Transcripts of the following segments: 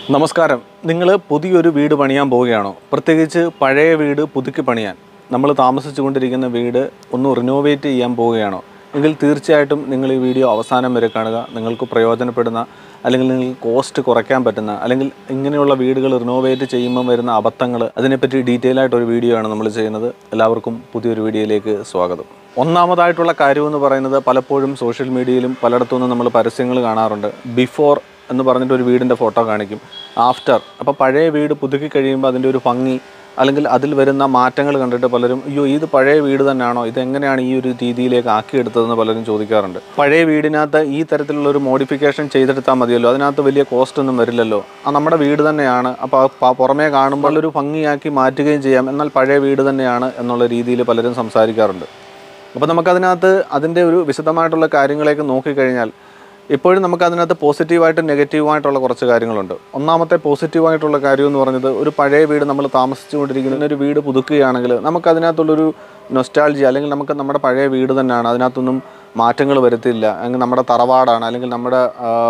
നമസ്കാരം നിങ്ങൾ പുതിയൊരു വീട് പണിയാൻ പോവുകയാണോ പ്രത്യേകിച്ച് പഴയ വീട് പുതുക്കി പണിയാൻ നമ്മൾ താമസിച്ചു കൊണ്ടിരിക്കുന്ന വീട് ഒന്ന് റിനോവേറ്റ് ചെയ്യാൻ പോവുകയാണോ എങ്കിൽ തീർച്ചയായിട്ടും നിങ്ങൾ ഈ വീഡിയോ അവസാനം വരെ കാണുക നിങ്ങൾക്ക് പ്രയോജനപ്പെടുന്ന അല്ലെങ്കിൽ നിങ്ങൾക്ക് കോസ്റ്റ് കുറയ്ക്കാൻ പറ്റുന്ന അല്ലെങ്കിൽ ഇങ്ങനെയുള്ള വീടുകൾ റിനോവേറ്റ് ചെയ്യുമ്പോൾ വരുന്ന അബദ്ധങ്ങൾ അതിനെപ്പറ്റി ഡീറ്റെയിൽ ആയിട്ട് ഒരു വീഡിയോ ആണ് നമ്മൾ ചെയ്യുന്നത് എല്ലാവർക്കും പുതിയൊരു വീഡിയോയിലേക്ക് സ്വാഗതം ഒന്നാമതായിട്ടുള്ള കാര്യമെന്ന് പറയുന്നത് പലപ്പോഴും സോഷ്യൽ മീഡിയയിലും പലയിടത്തുനിന്നും നമ്മൾ പരസ്യങ്ങൾ കാണാറുണ്ട് ബിഫോർ എന്ന് പറഞ്ഞിട്ട് ഒരു വീടിൻ്റെ ഫോട്ടോ കാണിക്കും ആഫ്റ്റർ അപ്പോൾ പഴയ വീട് പുതുക്കി കഴിയുമ്പോൾ അതിൻ്റെ ഒരു ഭംഗി അല്ലെങ്കിൽ അതിൽ വരുന്ന മാറ്റങ്ങൾ കണ്ടിട്ട് പലരും അയ്യോ ഇത് പഴയ വീട് തന്നെയാണോ ഇത് എങ്ങനെയാണ് ഈ ഒരു രീതിയിലേക്ക് ആക്കിയെടുത്തതെന്ന് പലരും ചോദിക്കാറുണ്ട് പഴയ വീടിനകത്ത് ഈ തരത്തിലുള്ള ഒരു മോഡിഫിക്കേഷൻ ചെയ്തെടുത്താൽ മതിയല്ലോ അതിനകത്ത് വലിയ കോസ്റ്റ് ഒന്നും വരില്ലല്ലോ ആ നമ്മുടെ വീട് തന്നെയാണ് അപ്പോൾ ആ പ- പുറമേ കാണുമ്പോൾ ഒരു ഭംഗിയാക്കി മാറ്റുകയും ചെയ്യാം എന്നാൽ പഴയ വീട് തന്നെയാണ് എന്നുള്ള രീതിയിൽ പലരും സംസാരിക്കാറുണ്ട് അപ്പോൾ നമുക്കതിനകത്ത് അതിൻ്റെ ഒരു വിശദമായിട്ടുള്ള കാര്യങ്ങളേക്ക് നോക്കിക്കഴിഞ്ഞാൽ ഇപ്പോഴും നമുക്ക് അതിനകത്ത് പോസിറ്റീവായിട്ടും നെഗറ്റീവായിട്ടുള്ള കുറച്ച് കാര്യങ്ങളുണ്ട് ഒന്നാമത്തെ പോസിറ്റീവായിട്ടുള്ള കാര്യം എന്ന് പറഞ്ഞത് ഒരു പഴയ വീട് നമ്മൾ താമസിച്ചുകൊണ്ടിരിക്കുന്ന ഒരു വീട് പുതുക്കുകയാണെങ്കിൽ നമുക്ക് അതിനകത്തുള്ളൊരു നൊസ്റ്റാൾജി അല്ലെങ്കിൽ നമുക്ക് നമ്മുടെ പഴയ വീട് തന്നെയാണ് അതിനകത്തൊന്നും മാറ്റങ്ങൾ വരുത്തില്ല അല്ലെങ്കിൽ നമ്മുടെ തറവാടാണ് അല്ലെങ്കിൽ നമ്മുടെ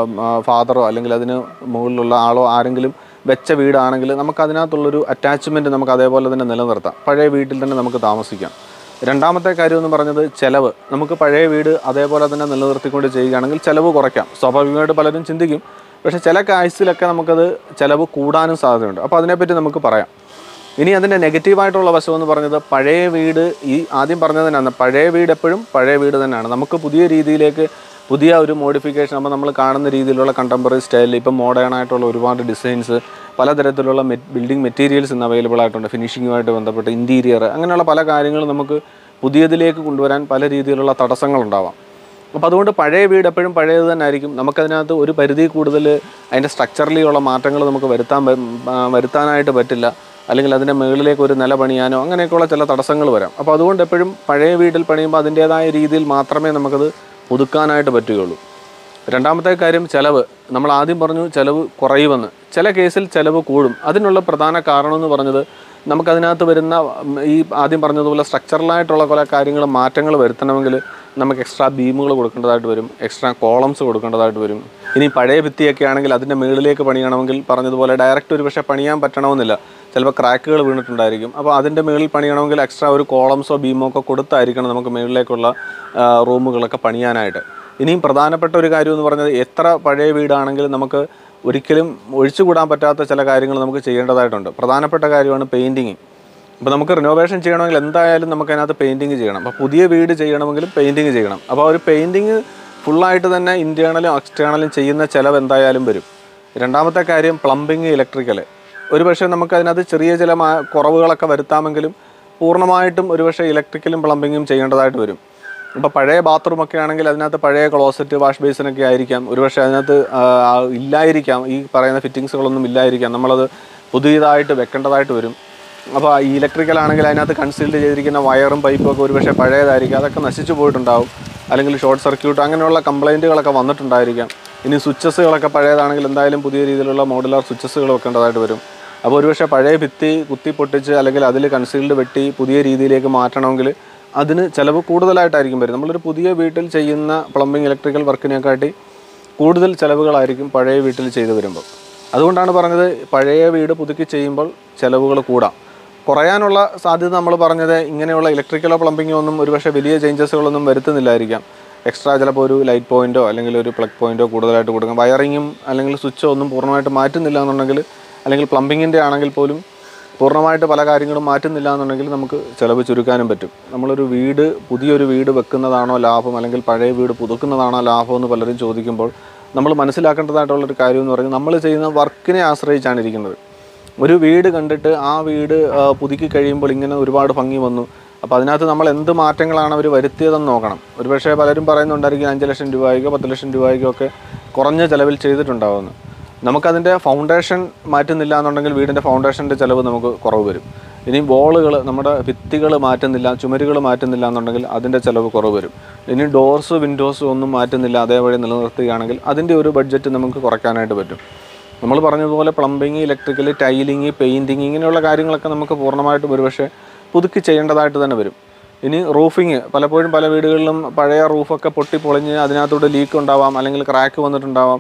ഫാദറോ അല്ലെങ്കിൽ അതിന് മുകളിലുള്ള ആളോ ആരെങ്കിലും വെച്ച വീടാണെങ്കിൽ നമുക്ക് അതിനകത്തുള്ളൊരു അറ്റാച്ച്മെൻറ്റ് നമുക്ക് അതേപോലെ തന്നെ നിലനിർത്താം പഴയ വീട്ടിൽ തന്നെ നമുക്ക് താമസിക്കാം രണ്ടാമത്തെ കാര്യം എന്ന് പറഞ്ഞത് ചിലവ് നമുക്ക് പഴയ വീട് അതേപോലെ തന്നെ നിലനിർത്തിക്കൊണ്ട് ചെയ്യുകയാണെങ്കിൽ ചിലവ് കുറയ്ക്കാം സ്വാഭാവികമായിട്ട് പലരും ചിന്തിക്കും പക്ഷേ ചില കാഴ്ചയിലൊക്കെ നമുക്കത് ചിലവ് കൂടാനും സാധ്യതയുണ്ട് അപ്പോൾ അതിനെപ്പറ്റി നമുക്ക് പറയാം ഇനി അതിൻ്റെ നെഗറ്റീവായിട്ടുള്ള വശം എന്ന് പറഞ്ഞത് പഴയ വീട് ഈ ആദ്യം പറഞ്ഞത് തന്നെയാണ് പഴയ വീട് എപ്പോഴും പഴയ വീട് തന്നെയാണ് നമുക്ക് പുതിയ രീതിയിലേക്ക് പുതിയ ഒരു മോഡിഫിക്കേഷൻ അപ്പോൾ നമ്മൾ കാണുന്ന രീതിയിലുള്ള കണ്ടംപററി സ്റ്റൈലിൽ ഇപ്പം മോഡേൺ ആയിട്ടുള്ള ഒരുപാട് ഡിസൈൻസ് പലതരത്തിലുള്ള ബിൽഡിംഗ് മെറ്റീരിയൽസ് ഇന്ന് അവൈലബിൾ ആയിട്ടുണ്ട് ഫിനിഷിങ്ങുമായിട്ട് ബന്ധപ്പെട്ട് ഇൻറ്റീരിയർ അങ്ങനെയുള്ള പല കാര്യങ്ങളും നമുക്ക് പുതിയതിലേക്ക് കൊണ്ടുവരാൻ പല രീതിയിലുള്ള തടസ്സങ്ങളുണ്ടാവാം അപ്പോൾ അതുകൊണ്ട് പഴയ വീട് എപ്പോഴും പഴയത് തന്നെ ആയിരിക്കും നമുക്കതിനകത്ത് ഒരു പരിധി കൂടുതൽ അതിൻ്റെ സ്ട്രക്ചറലിയുള്ള മാറ്റങ്ങൾ നമുക്ക് വരുത്താൻ പ- ആ, വരുത്താനായിട്ട് പറ്റില്ല അല്ലെങ്കിൽ അതിൻ്റെ മുകളിലേക്ക് ഒരു നില പണിയാനോ അങ്ങനെയൊക്കെയുള്ള ചില തടസ്സങ്ങൾ വരാം അപ്പോൾ അതുകൊണ്ട് എപ്പോഴും പഴയ വീട്ടിൽ പണിയുമ്പോൾ അതിൻ്റേതായ രീതിയിൽ മാത്രമേ നമുക്കത് പുതുക്കാനായിട്ട് പറ്റുകയുള്ളൂ രണ്ടാമത്തെ കാര്യം ചിലവ് നമ്മൾ ആദ്യം പറഞ്ഞു ചിലവ് കുറയുമെന്ന് ചില കേസിൽ ചിലവ് കൂടും അതിനുള്ള പ്രധാന കാരണം എന്ന് പറഞ്ഞത് നമുക്കതിനകത്ത് വരുന്ന ഉം, ഈ ആദ്യം പറഞ്ഞതുപോലെ സ്ട്രക്ചറലായിട്ടുള്ള കുറെ കാര്യങ്ങൾ മാറ്റങ്ങൾ വരുത്തണമെങ്കിൽ നമുക്ക് എക്സ്ട്രാ ബീമുകൾ കൊടുക്കേണ്ടതായിട്ട് വരും എക്സ്ട്രാ കോളംസ് കൊടുക്കേണ്ടതായിട്ട് വരും ഇനി പഴയ ഭിത്തിയൊക്കെ ആണെങ്കിൽ അതിൻ്റെ മുകളിലേക്ക് പണിയണമെങ്കിൽ പറഞ്ഞതുപോലെ ഡയറക്റ്റ് ഒരു പക്ഷേ പണിയാൻ പറ്റണമെന്നില്ല ചിലപ്പോൾ ക്രാക്കുകൾ വീണിട്ടുണ്ടായിരിക്കും അപ്പോൾ അതിൻ്റെ മുകളിൽ പണിയണമെങ്കിൽ എക്സ്ട്രാ ഒരു കോളംസോ ബീമോ ഒക്കെ കൊടുത്തായിരിക്കണം നമുക്ക് മുകളിലേക്കുള്ള ആ, റൂമുകളൊക്കെ പണിയാനായിട്ട് ഇനിയും പ്രധാനപ്പെട്ട ഒരു കാര്യം എന്ന് പറഞ്ഞത് എത്ര പഴയ വീടാണെങ്കിലും നമുക്ക് ഒരിക്കലും ഒഴിച്ചുകൂടാൻ പറ്റാത്ത ചില കാര്യങ്ങൾ നമുക്ക് ചെയ്യേണ്ടതായിട്ടുണ്ട് പ്രധാനപ്പെട്ട കാര്യമാണ് പെയിൻറ്റിങ് ഇപ്പോൾ നമുക്ക് റിനോവേഷൻ ചെയ്യണമെങ്കിൽ എന്തായാലും നമുക്ക് അതിനകത്ത് പെയിൻറ്റിങ് ചെയ്യണം അപ്പോൾ പുതിയ വീട് ചെയ്യണമെങ്കിലും പെയിൻറ്റിങ് ചെയ്യണം അപ്പോൾ ആ ഒരു പെയിൻറ്റിങ് ഫുള്ളായിട്ട് തന്നെ ഇൻറ്റേണലും എക്സ്റ്റേണലും ചെയ്യുന്ന ചിലവ് എന്തായാലും വരും രണ്ടാമത്തെ കാര്യം പ്ലംബിങ് ഇലക്ട്രിക്കൽ ഒരുപക്ഷെ നമുക്ക് അതിനകത്ത് ചെറിയ ചില മാ- കുറവുകളൊക്കെ വരുത്താമെങ്കിലും പൂർണ്ണമായിട്ടും ഒരുപക്ഷെ ഇലക്ട്രിക്കലും പ്ലംബിങ്ങും ചെയ്യേണ്ടതായിട്ട് വരും ഇപ്പോൾ പഴയ ബാത്റൂം ഒക്കെ ആണെങ്കിൽ അതിനകത്ത് പഴയ ക്ലോസറ്റ് വാഷ് ബേസിനൊക്കെ ആയിരിക്കാം ഒരുപക്ഷെ അതിനകത്ത് ആ, ആ, ഇല്ലായിരിക്കാം ഈ പറയുന്ന ഫിറ്റിങ്സുകളൊന്നും ഇല്ലായിരിക്കാം നമ്മളത് പുതിയതായിട്ട് വെക്കേണ്ടതായിട്ട് വരും അപ്പോൾ ഈ ഇലക്ട്രിക്കൽ ആണെങ്കിൽ അതിനകത്ത് കൺസീൽഡ് ചെയ്തിരിക്കുന്ന വയറും പൈപ്പും ഒക്കെ ഒരുപക്ഷെ പഴയതായിരിക്കും അതൊക്കെ നശിച്ചു പോയിട്ടുണ്ടാവും അല്ലെങ്കിൽ ഷോർട്ട് സർക്യൂട്ട് അങ്ങനെയുള്ള കംപ്ലൈൻറ്റുകളൊക്കെ വന്നിട്ടുണ്ടായിരിക്കാം ഇനി സ്വിച്ചസുകളൊക്കെ പഴയതാണെങ്കിൽ എന്തായാലും പുതിയ രീതിയിലുള്ള മോഡുലാർ സ്വിച്ചസുകൾ വെക്കേണ്ടതായിട്ട് വരും അപ്പോൾ ഒരുപക്ഷെ പഴയ ഭിത്തി കുത്തി പൊട്ടിച്ച് അല്ലെങ്കിൽ അതിൽ കൺസീൽഡ് വെട്ടി പുതിയ രീതിയിലേക്ക് മാറ്റണമെങ്കിൽ അതിന് ചിലവ് കൂടുതലായിട്ടായിരിക്കും വരും നമ്മളൊരു പുതിയ വീട്ടിൽ ചെയ്യുന്ന പ്ലംബിംഗ് ഇലക്ട്രിക്കൽ വർക്കിനെക്കാട്ടി കൂടുതൽ ചിലവുകളായിരിക്കും പഴയ വീട്ടിൽ ചെയ്തു വരുമ്പോൾ അതുകൊണ്ടാണ് പറഞ്ഞത് പഴയ വീട് പുതുക്കി ചെയ്യുമ്പോൾ ചിലവുകൾ കൂടാം കുറയാനുള്ള സാധ്യത നമ്മൾ പറഞ്ഞത് ഇങ്ങനെയുള്ള ഇലക്ട്രിക്കലോ പ്ലംബിങ്ങോ ഒന്നും ഒരുപക്ഷെ വലിയ ചേഞ്ചസുകളൊന്നും വരുത്തുന്നില്ലായിരിക്കാം എക്സ്ട്രാ ചിലപ്പോൾ ഒരു ലൈറ്റ് പോയിന്റോ അല്ലെങ്കിൽ ഒരു പ്ലഗ് പോയിന്റോ കൂടുതലായിട്ട് കൊടുക്കാം വയറിങ്ങും അല്ലെങ്കിൽ സ്വിച്ചോ ഒന്നും പൂർണ്ണമായിട്ട് മാറ്റുന്നില്ല എന്നുണ്ടെങ്കിൽ അല്ലെങ്കിൽ പ്ലംബിങ്ങിൻ്റെ ആണെങ്കിൽ പോലും പൂർണ്ണമായിട്ട് പല കാര്യങ്ങളും മാറ്റുന്നില്ല എന്നുണ്ടെങ്കിൽ നമുക്ക് ചിലവ് ചുരുക്കാനും പറ്റും നമ്മളൊരു വീട് പുതിയൊരു വീട് വെക്കുന്നതാണോ ലാഭം അല്ലെങ്കിൽ പഴയ വീട് പുതുക്കുന്നതാണോ ലാഭം എന്ന് പലരും ചോദിക്കുമ്പോൾ നമ്മൾ മനസ്സിലാക്കേണ്ടതായിട്ടുള്ളൊരു കാര്യം എന്ന് പറയുന്നത് നമ്മൾ ചെയ്യുന്ന വർക്കിനെ ആശ്രയിച്ചാണ് ഇരിക്കുന്നത് ഒരു വീട് കണ്ടിട്ട് ആ വീട് ആ, പുതുക്കി കഴിയുമ്പോൾ ഇങ്ങനെ ഒരുപാട് ഭംഗി വന്നു അപ്പോൾ അതിനകത്ത് നമ്മൾ എന്ത് മാറ്റങ്ങളാണ് അവർ വരുത്തിയതെന്ന് നോക്കണം ഒരുപക്ഷെ പലരും പറയുന്നുണ്ടായിരിക്കും അഞ്ച് ലക്ഷം രൂപയ്ക്കോ പത്ത് ലക്ഷം രൂപയ്ക്കോ ഒക്കെ കുറഞ്ഞ ചിലവിൽ ചെയ്തിട്ടുണ്ടാവുമെന്ന് നമുക്കതിൻ്റെ ഫൗണ്ടേഷൻ മാറ്റുന്നില്ല എന്നുണ്ടെങ്കിൽ വീടിൻ്റെ ഫൗണ്ടേഷൻ്റെ ചിലവ് നമുക്ക് കുറവ് വരും ഇനി ബോളുകൾ നമ്മുടെ ഭിത്തികൾ മാറ്റുന്നില്ല ചുമരുകൾ മാറ്റുന്നില്ല എന്നുണ്ടെങ്കിൽ അതിൻ്റെ ചിലവ് കുറവ് വരും ഇനി ഡോർസ് വിൻഡോസ് ഒന്നും മാറ്റുന്നില്ല അതേവഴി നിലനിർത്തുകയാണെങ്കിൽ അതിൻ്റെ ഒരു ബഡ്ജറ്റ് നമുക്ക് കുറയ്ക്കാനായിട്ട് പറ്റും നമ്മൾ പറഞ്ഞതുപോലെ പ്ലംബിങ് ഇലക്ട്രിക്കൽ ടൈലിങ് പെയിൻറ്റിങ് ഇങ്ങനെയുള്ള കാര്യങ്ങളൊക്കെ നമുക്ക് പൂർണ്ണമായിട്ടും ഒരുപക്ഷെ പുതുക്കി ചെയ്യേണ്ടതായിട്ട് തന്നെ വരും ഇനി റൂഫിങ് പലപ്പോഴും പല വീടുകളിലും പഴയ റൂഫൊക്കെ പൊട്ടി പൊളിഞ്ഞ് അതിനകത്തൂടെ ലീക്ക് ഉണ്ടാവാം അല്ലെങ്കിൽ ക്രാക്ക് വന്നിട്ടുണ്ടാവാം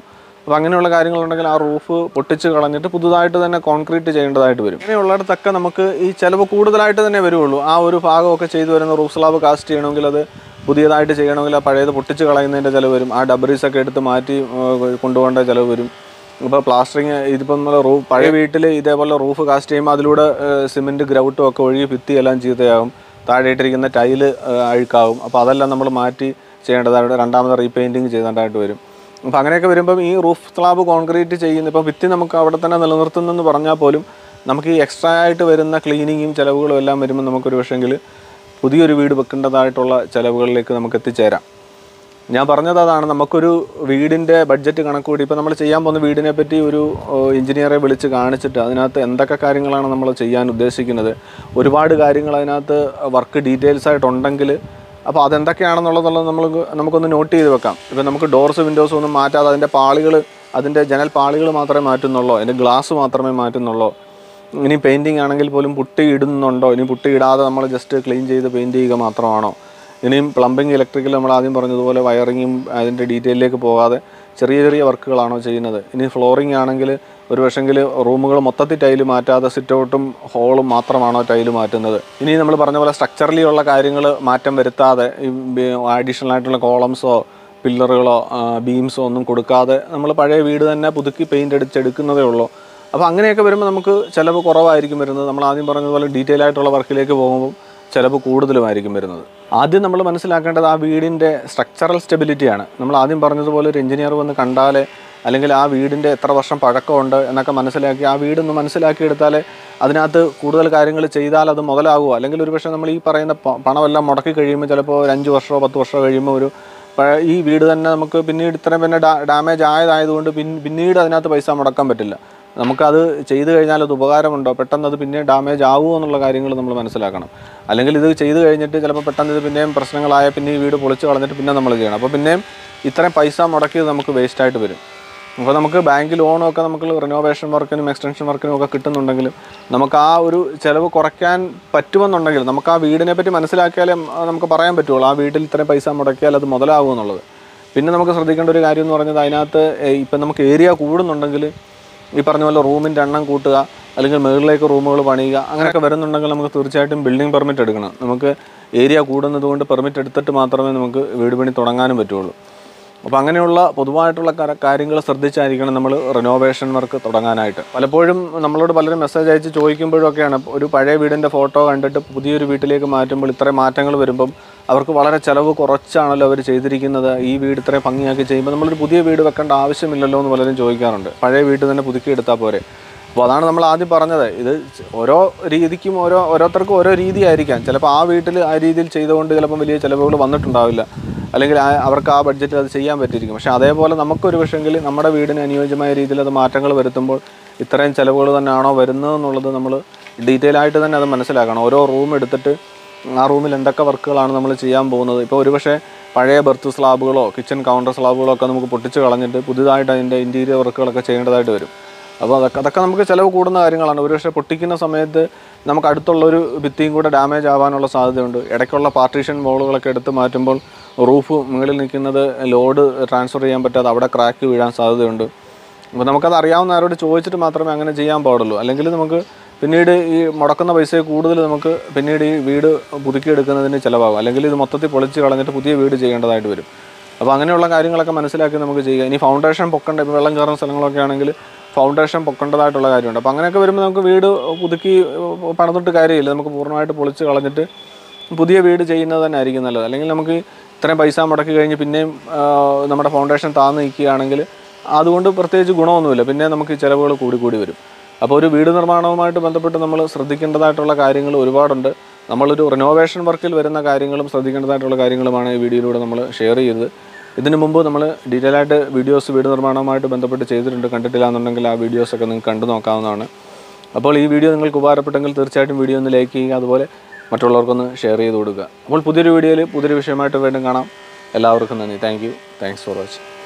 അപ്പോൾ അങ്ങനെയുള്ള കാര്യങ്ങളുണ്ടെങ്കിൽ ആ റൂഫ് പൊട്ടിച്ച് കളഞ്ഞിട്ട് പുതുതായിട്ട് തന്നെ കോൺക്രീറ്റ് ചെയ്യേണ്ടതായിട്ട് വരും അങ്ങനെയുള്ളിടത്തൊക്കെ നമുക്ക് ഈ ചിലവ് കൂടുതലായിട്ട് തന്നെ വരുള്ളൂ ആ ഒരു ഭാഗമൊക്കെ ചെയ്തു വരുന്ന റൂഫ് സ്ലാബ് കാസ്റ്റ് ചെയ്യണമെങ്കിൽ അത് പുതിയതായിട്ട് ചെയ്യണമെങ്കിൽ ആ പഴയത് പൊട്ടിച്ച് കളയുന്നതിൻ്റെ ചിലവ് വരും ആ ഡബറീസ് ഒക്കെ എടുത്ത് മാറ്റി ആ, കൊണ്ടുപോകേണ്ട ചിലവ് വരും ഇപ്പോൾ പ്ലാസ്റ്ററിങ് ഇതിപ്പം നമ്മൾ റൂഫ് പഴയ വീട്ടിൽ ഇതേപോലെ റൂഫ് കാസ്റ്റ് ചെയ്യുമ്പോൾ അതിലൂടെ സിമെൻറ്റ് ഗ്രൗട്ടും ഒക്കെ ഒഴുകി ഭിത്തി എല്ലാം ചീത്തയാകും താഴെ ഇട്ടിരിക്കുന്ന ടൈല് അഴുക്കാവും അപ്പോൾ അതെല്ലാം നമ്മൾ മാറ്റി ചെയ്യേണ്ടതായിട്ട് രണ്ടാമത് റീപെയിൻറ്റിങ് ചെയ്തതായിട്ട് വരും അപ്പോൾ അങ്ങനെയൊക്കെ വരുമ്പം ഈ റൂഫ് സ്ലാബ് കോൺക്രീറ്റ് ചെയ്യുന്ന ഇപ്പം ഭിത്തി നമുക്ക് അവിടെ തന്നെ നിലനിർത്തുന്നെന്ന് പറഞ്ഞാൽ പോലും നമുക്ക് ഈ എക്സ്ട്രാ ആയിട്ട് വരുന്ന ക്ലീനിങ്ങും ചിലവുകളും എല്ലാം വരുമ്പോൾ നമുക്കൊരു പക്ഷേങ്കിൽ പുതിയൊരു വീട് വെക്കേണ്ടതായിട്ടുള്ള ചിലവുകളിലേക്ക് നമുക്ക് എത്തിച്ചേരാം ഞാൻ പറഞ്ഞത് അതാണ് നമുക്കൊരു വീടിൻ്റെ ബഡ്ജറ്റ് കണക്ക് കൂടി ഇപ്പോൾ നമ്മൾ ചെയ്യാൻ പോകുന്ന വീടിനെ പറ്റി ഒരു എഞ്ചിനീയറെ വിളിച്ച് കാണിച്ചിട്ട് അതിനകത്ത് എന്തൊക്കെ കാര്യങ്ങളാണ് നമ്മൾ ചെയ്യാൻ ഉദ്ദേശിക്കുന്നത് ഒരുപാട് കാര്യങ്ങൾ അതിനകത്ത് വർക്ക് ഡീറ്റെയിൽസ് ആയിട്ടുണ്ടെങ്കിൽ അപ്പോൾ അതെന്തൊക്കെയാണെന്നുള്ളത് നമ്മൾ നമുക്കൊന്ന് നോട്ട് ചെയ്ത് വെക്കാം ഇപ്പോൾ നമുക്ക് ഡോർസ് വിൻഡോസ് ഒന്നും മാറ്റാതെ അതിൻ്റെ പാളികൾ അതിൻ്റെ ജനൽ പാളികൾ മാത്രമേ മാറ്റുന്നുള്ളൂ അതിൻ്റെ ഗ്ലാസ് മാത്രമേ മാറ്റുന്നുള്ളൂ ഇനി പെയിൻറ്റിങ് ആണെങ്കിൽ പോലും പുട്ടി ഇടുന്നുണ്ടോ ഇനി പുട്ടി ഇടാതെ നമ്മൾ ജസ്റ്റ് ക്ലീൻ ചെയ്ത് പെയിൻറ്റ് ചെയ്യുക മാത്രമാണോ ഇനിയും പ്ലംബിംഗ് ഇലക്ട്രിക്കൽ നമ്മൾ ആദ്യം പറഞ്ഞതുപോലെ വയറിങ്ങും അതിൻ്റെ ഡീറ്റെയിലേക്ക് പോകാതെ ചെറിയ ചെറിയ വർക്കുകളാണോ ചെയ്യുന്നത് ഇനി ഫ്ലോറിംഗ് ആണെങ്കിൽ ഒരു പക്ഷെങ്കിൽ റൂമുകൾ മൊത്തത്തിൽ ടൈല് മാറ്റാതെ സിറ്റ് ഔട്ടും ഹോളും മാത്രമാണോ ടൈല് മാറ്റുന്നത് ഇനി നമ്മൾ പറഞ്ഞ പോലെ സ്ട്രക്ചറലി ഉള്ള കാര്യങ്ങൾ മാറ്റം വരുത്താതെ അഡീഷണൽ ആയിട്ടുള്ള കോളംസോ പില്ലറുകളോ ബീംസോ ഒന്നും കൊടുക്കാതെ നമ്മൾ പഴയ വീട് തന്നെ പുതുക്കി പെയിൻ്റ് അടിച്ചെടുക്കുന്നതേ ഉള്ളൂ അപ്പോൾ അങ്ങനെയൊക്കെ വരുമ്പോൾ നമുക്ക് ചിലവ് കുറവായിരിക്കും വരുന്നത് നമ്മൾ ആദ്യം പറഞ്ഞതുപോലെ ഡീറ്റെയിൽ ആയിട്ടുള്ള വർക്കിലേക്ക് പോകുമ്പോൾ ചിലവ് കൂടുതലുമായിരിക്കും വരുന്നത് ആദ്യം നമ്മൾ മനസ്സിലാക്കേണ്ടത് ആ വീടിൻ്റെ സ്ട്രക്ചറൽ സ്റ്റെബിലിറ്റിയാണ് നമ്മൾ ആദ്യം പറഞ്ഞതുപോലെ ഒരു എഞ്ചിനീയർ വന്ന് കണ്ടാലേ അല്ലെങ്കിൽ ആ വീടിൻ്റെ എത്ര വർഷം പഴക്കമുണ്ട് എന്നൊക്കെ മനസ്സിലാക്കി ആ വീടൊന്ന് മനസ്സിലാക്കിയെടുത്താലേ അതിനകത്ത് കൂടുതൽ കാര്യങ്ങൾ ചെയ്താൽ അത് മുതലാകുമോ അല്ലെങ്കിൽ ഒരു പക്ഷേ നമ്മൾ ഈ പറയുന്ന പ- പണമെല്ലാം മുടക്കി കഴിയുമ്പോൾ ചിലപ്പോൾ ഒരു അഞ്ച് വർഷമോ പത്ത് വർഷമോ കഴിയുമ്പോൾ ഒരു പഴ- ഈ വീട് തന്നെ നമുക്ക് പിന്നീട് ഇത്രയും പിന്നെ ഡാമേജ് ആയതായതുകൊണ്ട് പിൻ- പിന്നീട് അതിനകത്ത് പൈസ മുടക്കാൻ പറ്റില്ല നമുക്കത് ചെയ്തു കഴിഞ്ഞാൽ അത് ഉപകാരമുണ്ടോ പെട്ടെന്ന് അത് പിന്നെ ഡാമേജ് ആവുമോ എന്നുള്ള കാര്യങ്ങൾ നമ്മൾ മനസ്സിലാക്കണം അല്ലെങ്കിൽ ഇത് ചെയ്ത് കഴിഞ്ഞിട്ട് ചിലപ്പോൾ പെട്ടെന്ന് ഇത് പിന്നെയും പ്രശ്നങ്ങളായ പിന്നെ ഈ വീട് പൊളിച്ച് കളഞ്ഞിട്ട് പിന്നെ നമ്മൾ ചെയ്യണം അപ്പോൾ പിന്നെയും ഇത്രയും പൈസ മുടക്കിയത് നമുക്ക് വേസ്റ്റായിട്ട് വരും അപ്പോൾ നമുക്ക് ബാങ്ക് ലോണും ഒക്കെ നമുക്ക് റിനോവേഷൻ വർക്കിനും എക്സ്റ്റൻഷൻ വർക്കിനും ഒക്കെ കിട്ടുന്നുണ്ടെങ്കിലും നമുക്ക് ആ ഒരു ചിലവ് കുറയ്ക്കാൻ പറ്റുമെന്നുണ്ടെങ്കിൽ നമുക്ക് ആ വീടിനെ പറ്റി മനസ്സിലാക്കിയാലേ ആ, നമുക്ക് പറയാൻ പറ്റുള്ളൂ ആ വീട്ടിൽ ഇത്രയും പൈസ മുടക്കിയാൽ അത് മുതലാകും എന്നുള്ളത് പിന്നെ നമുക്ക് ശ്രദ്ധിക്കേണ്ട ഒരു കാര്യം എന്ന് പറഞ്ഞത് അതിനകത്ത് ഏ, ഇപ്പം നമുക്ക് ഏരിയ കൂടുന്നുണ്ടെങ്കിൽ ഈ പറഞ്ഞ പോലെ റൂമിൻ്റെ എണ്ണം കൂട്ടുക അല്ലെങ്കിൽ മുകളിലേക്ക് റൂമുകൾ പണിയുക അങ്ങനെയൊക്കെ വരുന്നുണ്ടെങ്കിൽ നമുക്ക് തീർച്ചയായിട്ടും ബിൽഡിംഗ് പെർമിറ്റ് എടുക്കണം നമുക്ക് ഏരിയ കൂടുന്നത് കൊണ്ട് പെർമിറ്റ് എടുത്തിട്ട് മാത്രമേ നമുക്ക് വീട് പണി തുടങ്ങാനും പറ്റുള്ളൂ അപ്പോൾ അങ്ങനെയുള്ള പൊതുവായിട്ടുള്ള കാര്യങ്ങൾ ശ്രദ്ധിച്ചായിരിക്കണം നമ്മൾ റിനോവേഷൻ വർക്ക് തുടങ്ങാനായിട്ട് പലപ്പോഴും നമ്മളോട് പലരും മെസ്സേജ് അയച്ച് ചോദിക്കുമ്പോഴൊക്കെയാണ് ഒരു പഴയ വീടിൻ്റെ ഫോട്ടോ കണ്ടിട്ട് പുതിയൊരു വീട്ടിലേക്ക് മാറ്റുമ്പോൾ ഇത്രയും മാറ്റങ്ങൾ വരുമ്പം അവർക്ക് വളരെ ചിലവ് കുറച്ചാണല്ലോ അവർ ചെയ്തിരിക്കുന്നത് ഈ വീട് ഇത്രയും ഭംഗിയാക്കി ചെയ്യുമ്പോൾ നമ്മളൊരു പുതിയ വീട് വെക്കേണ്ട ആവശ്യമില്ലല്ലോ എന്ന് പലരും ചോദിക്കാറുണ്ട് പഴയ വീട് തന്നെ പുതുക്കിയെടുത്താൽ പോരെ അപ്പോൾ അതാണ് നമ്മൾ ആദ്യം പറഞ്ഞത് ഇത് ഓരോ രീതിക്കും ഓരോ ഓരോരുത്തർക്കും ഓരോ രീതിയായിരിക്കാം ചിലപ്പോൾ ആ വീട്ടിൽ ആ രീതിയിൽ ചെയ്തുകൊണ്ട് ചിലപ്പോൾ വലിയ ചിലവുകൾ വന്നിട്ടുണ്ടാവില്ല അല്ലെങ്കിൽ ആ- അവർക്ക് ആ ബഡ്ജറ്റിൽ അത് ചെയ്യാൻ പറ്റിയിരിക്കും പക്ഷേ അതേപോലെ നമുക്കൊരു പക്ഷെങ്കിൽ നമ്മുടെ വീടിന് അനുയോജ്യമായ രീതിയിൽ അത് മാറ്റങ്ങൾ വരുത്തുമ്പോൾ ഇത്രയും ചിലവുകൾ തന്നെയാണോ വരുന്നത് എന്നുള്ളത് നമ്മൾ ഡീറ്റെയിൽ ആയിട്ട് തന്നെ അത് മനസ്സിലാക്കണം ഓരോ റൂം എടുത്തിട്ട് ആ റൂമിൽ എന്തൊക്കെ വർക്കുകളാണ് നമ്മൾ ചെയ്യാൻ പോകുന്നത് ഇപ്പോൾ ഒരുപക്ഷെ പഴയ ബർത്ത് സ്ലാബുകളോ കിച്ചൺ കൗണ്ടർ സ്ലാബുകളോ ഒക്കെ നമുക്ക് പൊട്ടിച്ച് കളഞ്ഞിട്ട് പുതുതായിട്ട് അതിൻ്റെ ഇൻറ്റീരിയർ വർക്കുകളൊക്കെ ചെയ്യേണ്ടതായിട്ട് വരും അപ്പോൾ അതൊക്കെ അതൊക്കെ നമുക്ക് ചിലവ് കൂടുന്ന കാര്യങ്ങളാണ് ഒരുപക്ഷെ പൊട്ടിക്കുന്ന സമയത്ത് നമുക്ക് അടുത്തുള്ളൊരു ഭിത്തിയും കൂടെ ഡാമേജ് ആവാനുള്ള സാധ്യതയുണ്ട് ഇടയ്ക്കുള്ള പാർട്ടീഷൻ വോളുകളൊക്കെ എടുത്ത് മാറ്റുമ്പോൾ റൂഫ് മുകളിൽ നിൽക്കുന്നത് ലോഡ് ട്രാൻസ്ഫർ ചെയ്യാൻ പറ്റാതെ അവിടെ ക്രാക്ക് വീഴാൻ സാധ്യതയുണ്ട് അപ്പോൾ നമുക്കത് അറിയാവുന്ന ആരോട് ചോദിച്ചിട്ട് മാത്രമേ അങ്ങനെ ചെയ്യാൻ പാടുള്ളൂ അല്ലെങ്കിൽ നമുക്ക് പിന്നീട് ഈ മുടക്കുന്ന പൈസയെ കൂടുതൽ നമുക്ക് പിന്നീട് ഈ വീട് പുതുക്കിയെടുക്കുന്നതിന് ചിലവാകും അല്ലെങ്കിൽ ഇത് മൊത്തത്തിൽ പൊളിച്ച് കളഞ്ഞിട്ട് പുതിയ വീട് ചെയ്യേണ്ടതായിട്ട് വരും അപ്പോൾ അങ്ങനെയുള്ള കാര്യങ്ങളൊക്കെ മനസ്സിലാക്കി നമുക്ക് ചെയ്യുക ഇനി ഫൗണ്ടേഷൻ പൊക്കേണ്ട ഇപ്പോൾ വെള്ളം കയറുന്ന സ്ഥലങ്ങളൊക്കെ ആണെങ്കിൽ ഫൗണ്ടേഷൻ പൊക്കേണ്ടതായിട്ടുള്ള കാര്യമുണ്ട് അപ്പോൾ അങ്ങനെയൊക്കെ വരുമ്പോൾ നമുക്ക് വീട് പുതുക്കി ഏഹ്, പണിതിട്ട് കാര്യമില്ല നമുക്ക് പൂർണ്ണമായിട്ട് പൊളിച്ച് കളഞ്ഞിട്ട് പുതിയ വീട് ചെയ്യുന്നത് തന്നെ ആയിരിക്കും നല്ലത് അല്ലെങ്കിൽ നമുക്ക് ഇത്രയും പൈസ മുടക്കി കഴിഞ്ഞ് പിന്നെയും ആ, നമ്മുടെ ഫൗണ്ടേഷൻ താന്ന് നിൽക്കുകയാണെങ്കിൽ അതുകൊണ്ട് പ്രത്യേകിച്ച് ഗുണമൊന്നുമില്ല പിന്നെ നമുക്ക് ഈ ചിലവുകൾ കൂടി കൂടി വരും അപ്പോൾ ഒരു വീട് നിർമ്മാണവുമായിട്ട് ബന്ധപ്പെട്ട് നമ്മൾ ശ്രദ്ധിക്കേണ്ടതായിട്ടുള്ള കാര്യങ്ങൾ ഒരുപാടുണ്ട് നമ്മളൊരു റിനോവേഷൻ വർക്കിൽ വരുന്ന കാര്യങ്ങളും ശ്രദ്ധിക്കേണ്ടതായിട്ടുള്ള കാര്യങ്ങളുമാണ് ഈ വീഡിയോയിലൂടെ നമ്മൾ ഷെയർ ചെയ്തത് ഇതിനു മുമ്പ് നമ്മൾ ഡീറ്റെയിൽ ആയിട്ട് വീഡിയോസ് വീട് നിർമ്മാണവുമായിട്ട് ബന്ധപ്പെട്ട് ചെയ്തിട്ടുണ്ട് കണ്ടിട്ടില്ല എന്നുണ്ടെങ്കിൽ ആ വീഡിയോസൊക്കെ നിങ്ങൾക്ക് കണ്ടു നോക്കാവുന്നതാണ് അപ്പോൾ ഈ വീഡിയോ നിങ്ങൾക്ക് ഉപകാരപ്പെട്ടെങ്കിൽ തീർച്ചയായിട്ടും വീഡിയോ ഒന്ന് ലൈക്ക് ചെയ്യുക അതുപോലെ മറ്റുള്ളവർക്കൊന്ന് ഷെയർ ചെയ്ത് കൊടുക്കുക അപ്പോൾ പുതിയൊരു വീഡിയോയിൽ പുതിയൊരു വിഷയമായിട്ട് വീണ്ടും കാണാം എല്ലാവർക്കും നന്ദി thank you thanks for watching